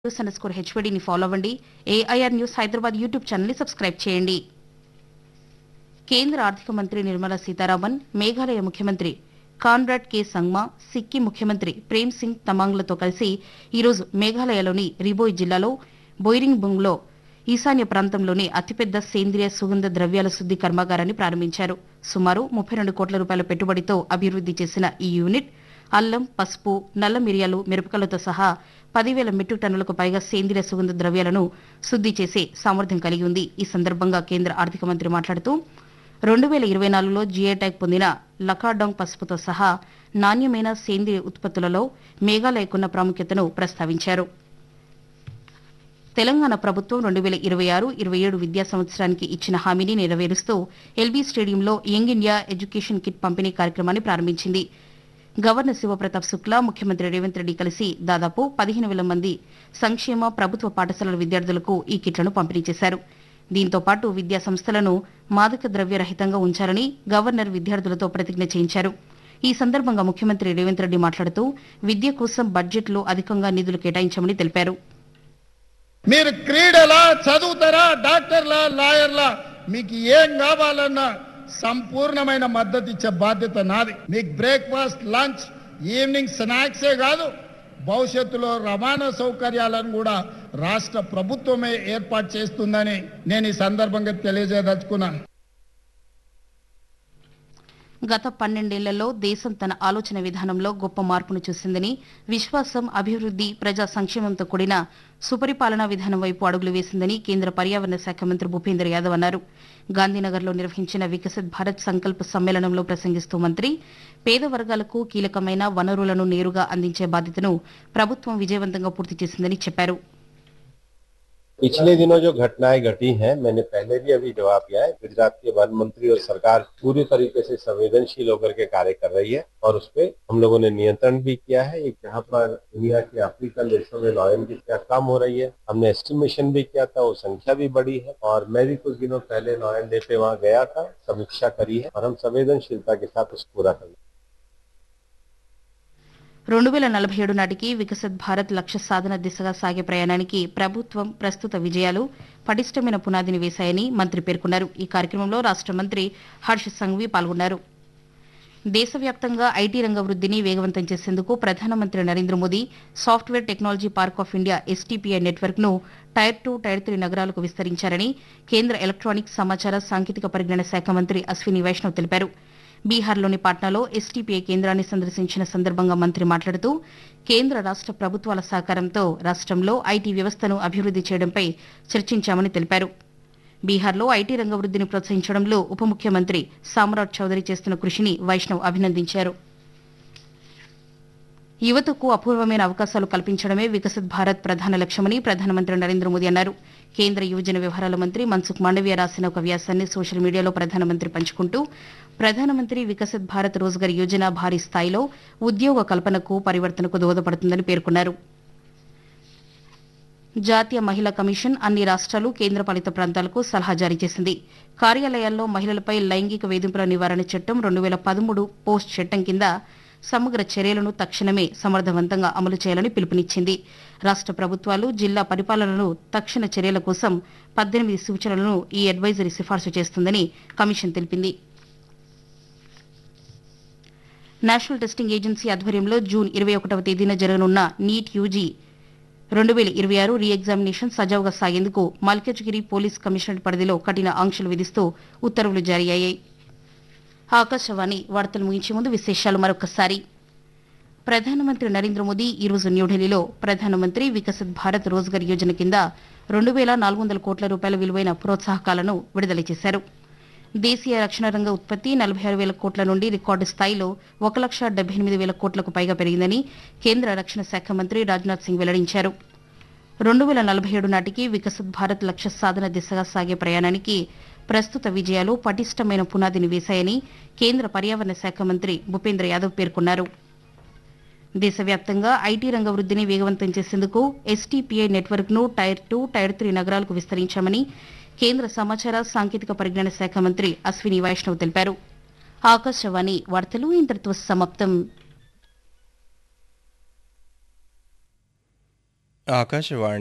news underscore హెచ్వడిని follow అవ్వండి AIR news Hyderabad YouTube ఛానల్ని సబ్స్క్రైబ్ చేయండి కేంద్ర ఆర్థిక మంత్రి నిర్మలా సీతారామన్ మేఘాలయ ముఖ్యమంత్రి కాన్రాడ్ కే సంగ్మా సిక్కిం ముఖ్యమంత్రి ప్రేమ్ సింగ్ తమాంగ్లతో కలిసి ఈరోజు మేఘాలయలోని రిబోయ్ జిల్లాలో బొయిరింగ్బుంగ్లో ఈశాన్య ప్రాంతంలోని అతిపెద్ద సేంద్రియ సుగంధ ద్రవ్యాల శుద్ది కర్మాగారాన్ని ప్రారంభించారు సుమారు ముప్పై రెండు కోట్ల రూపాయల పెట్టుబడితో అభివృద్ది చేసిన ఈ యూనిట్ అల్లం పసుపు నల్ల మిరియాలు మిరపకాయలతో సహా పదివేల మెట్రిక్ టన్నులకు పైగా సేంద్రియ సుగంధ ద్రవ్యాలను శుద్ది చేసే సామర్థ్యం కలిగి ఉంది ఈ సందర్భంగా కేంద్ర ఆర్థిక మంత్రి మాట్లాడుతూ రెండు వేల ఇరవై నాలుగులో జిఐ ట్యాగ్ పొందిన లకాడాంగ్ పసుపుతో సహా నాణ్యమైన సేంద్రియ ఉత్పత్తులలో మేఘాలయకున్న ప్రాముఖ్యతను ప్రస్తావించారు తెలంగాణ ప్రభుత్వం రెండు వేల ఇరవై ఆరు ఇరవై ఏడు విద్యా సంవత్సరానికి ఇచ్చిన హామీని నెరవేరుస్తూ ఎల్బీ స్టేడియంలో యంగ్ ఇండియా ఎడ్యుకేషన్ కిట్ పంపిణీ కార్యక్రమాన్ని ప్రారంభించింది గవర్నర్ శివప్రతాప్ శుక్లా ముఖ్యమంత్రి రేవంత్ రెడ్డి కలిసి దాదాపు పదిహేను వేల మంది సంక్షేమ ప్రభుత్వ పాఠశాలల విద్యార్థులకు ఈ కిట్లను పంపిణీ చేశారు దీంతో పాటు విద్యా సంస్థలను మాదక ద్రవ్య రహితంగా ఉంచాలని గవర్నర్ విద్యార్థులతో ప్రతిజ్ఞ చేయించారు ఈ సందర్భంగా ముఖ్యమంత్రి రేవంత్ రెడ్డి మాట్లాడుతూ విద్య కోసం బడ్జెట్లో అధికంగా నిధులు కేటాయించామని తెలిపారు మీరు క్రీడలా చదువుతారా డాక్టర్లా లాయర్లా మీకు ఏం కావాలన్నా సంపూర్ణమైన మద్దతు ఇచ్చే బాధ్యత నాది మీకు బ్రేక్ఫాస్ట్ లంచ్ ఈవినింగ్ స్నాక్సే కాదు భవిష్యత్తులో రవాణా సౌకర్యాలను కూడా రాష్ట్ర ప్రభుత్వమే ఏర్పాటు చేస్తుందని నేను ఈ సందర్భంగా తెలియజేయదలుచుకున్నాను గత పన్నెండేళ్లలో దేశం తన ఆలోచన విధానంలో గొప్ప మార్పును చూసిందని విశ్వాసం అభివృద్ది ప్రజా సంక్షేమంతో కూడిన సుపరిపాలనా విధానం వైపు అడుగులు వేసిందని కేంద్ర పర్యావరణ శాఖ మంత్రి భూపేంద్ర యాదవ్ అన్నారు గాంధీనగర్లో నిర్వహించిన వికసిత్ భారత్ సంకల్ప సమ్మేళనంలో ప్రసంగిస్తూ మంత్రి పేద వర్గాలకు కీలకమైన వనరులను నేరుగా అందించే బాధ్యతను ప్రభుత్వం విజయవంతంగా పూర్తి చేసిందని చెప్పారు पिछले दिनों जो घटनाएं घटी हैं मैंने पहले भी अभी जवाब दिया है गुजरात के वन मंत्री और सरकार पूरी तरीके से संवेदनशील होकर के कार्य कर रही है और उस पे हम लोगों ने नियंत्रण भी किया है एक जहाँ पर दुनिया के अफ्रीकन देशों में लॉयन की संख्या कम हो रही है हमने एस्टिमेशन भी किया था वो संख्या भी बढ़ी है और मैं भी कुछ दिनों पहले लॉयन डे पे वहाँ गया था समीक्षा करी है और हम संवेदनशीलता के साथ उसको पूरा कर రెండు వేల నలభై ఏడు నాటికి వికసిత్ భారత్ లక్ష్య సాధన దిశగా సాగే ప్రయాణానికి ప్రభుత్వం ప్రస్తుత విజయాలు పటిష్టమైన పునాదిని వేశాయని మంత్రి పేర్కొన్నారు ఈ కార్యక్రమంలో రాష్ట మంత్రి హర్ష సంఘవి పాల్గొన్నారు దేశవ్యాప్తంగా ఐటీ రంగ వృద్ధిని వేగవంతం చేసేందుకు ప్రధానమంత్రి Narendra Modi software technology park of India STPI network ను టైర్ టూ టైర్ త్రీ నగరాలకు విస్తరించారని కేంద్ర ఎలక్ట్రానిక్స్ సమాచార సాంకేతిక పరిజ్ఞాన శాఖ మంత్రి అశ్విని వైష్ణవ్ తెలిపారు బీహార్లోని పాట్నాలో ఎస్టీపీఐ కేంద్రాన్ని సందర్శించిన సందర్భంగా మంత్రి మాట్లాడుతూ కేంద్ర రాష్ట ప్రభుత్వాల సహకారంతో రాష్ట్రంలో ఐటీ వ్యవస్థను అభివృద్ది చేయడంపై చర్చించామని తెలిపారు బీహార్లో ఐటీ రంగ వృద్ధిని ప్రోత్సహించడంలో ఉప ముఖ్యమంత్రి సామ్రాట్ చౌదరి చేస్తున్న కృషిని వైష్ణవ్ అభినందించారు యువతకు అపూర్వమైన అవకాశాలు కల్పించడమే వికసిత్ భారత్ ప్రధాన లక్ష్యమని ప్రధానమంత్రి నరేంద్ర మోదీ అన్నారు కేంద్ర యువజన వ్యవహారాల మంత్రి మన్సుఖ్ మాండవీయ రాసిన ఒక వ్యాసాన్ని సోషల్ మీడియాలో ప్రధానమంత్రి పంచుకుంటూ ప్రధానమంత్రి వికసిత్ భారత్ రోజ్గార్ యోజన భారీ స్థాయిలో ఉద్యోగ కల్పనకు పరివర్తనకు దోహదపడుతుందని పేర్కొన్నారు జాతీయ మహిళా కమిషన్ అన్ని రాష్ట్రాలు కేంద్రపాలిత ప్రాంతాలకు సలహా జారీ చేసింది కార్యాలయాల్లో మహిళలపై లైంగిక వేధింపుల నివారణ చట్టం రెండు వేల పదమూడు పోస్ట్ చట్టం కింద సమగ్ర చర్యలను తక్షణమే సమర్థవంతంగా అమలు చేయాలని పిలుపునిచ్చింది రాష్ట ప్రభుత్వాలు జిల్లా పరిపాలనను తక్షణ చర్యల కోసం పద్దెనిమిది సూచనలను ఈ అడ్వైజరీ సిఫార్సు చేస్తుందని కమిషన్ తెలిపింది నేషనల్ టెస్టింగ్ ఏజెన్సీ ఆధ్వర్యంలో జూన్ ఇరవై ఒకటవ తేదీన జరగనున్న నీట్ యూజీ రెండు వేల ఇరవై ఆరు రీ ఎగ్జామినేషన్ సజావుగా సాగేందుకు మల్కజ్గిరి పోలీస్ కమిషనరేట్ పరిధిలో కఠిన ఆంక్షలు విధిస్తూ ఉత్తర్వులు జారీ అయ్యాయి ఆకాశవాణి వార్తలు ముగించే ముందు విశేషాలు మరొకసారి ప్రధానమంత్రి నరేంద్ర మోదీ ఈరోజు న్యూఢిల్లీలో ప్రధానమంత్రి వికసిత్ భారత్ రోజ్గార్ యోజన కింద రెండు వేల నాలుగు వందల కోట్ల రూపాయల విలువైన ప్రోత్సాహకాలను విడుదల చేశారు దేశీయ రక్షణ రంగ ఉత్పత్తి నలభై ఆరు వేల కోట్ల నుండి రికార్డు స్థాయిలో ఒక లక్ష డెబ్బై ఎనిమిది వేల కోట్లకు పైగా పెరిగిందని కేంద్ర రక్షణ శాఖ మంత్రి రాజ్నాథ్ సింగ్ వెల్లడించారు రెండు వేల నలభై ఏడు నాటికి వికసిత్ భారత్ లక్ష్య సాధన దిశగా సాగే ప్రయాణానికి ప్రస్తుత విజయాలు పటిష్టమైన పునాదిని వేశాయని కేంద్ర పర్యావరణ శాఖ మంత్రి భూపేంద్ర యాదవ్ పేర్కొన్నారు దేశవ్యాప్తంగా ఐటీ రంగ వృద్ధిని వేగవంతం చేసేందుకు ఎస్టీపీఐ నెట్వర్క్ ను టైర్ టూ టైర్ త్రీ నగరాలకు విస్తరించామని కేంద్ర సమాచార సాంకేతిక పరిజ్ఞాన శాఖ మంత్రి అశ్విని వైష్ణవ్ తెలిపారు ఆకాశవాణి వార్తలు ఇంతటితో సమాప్తం ఆకాశవాణి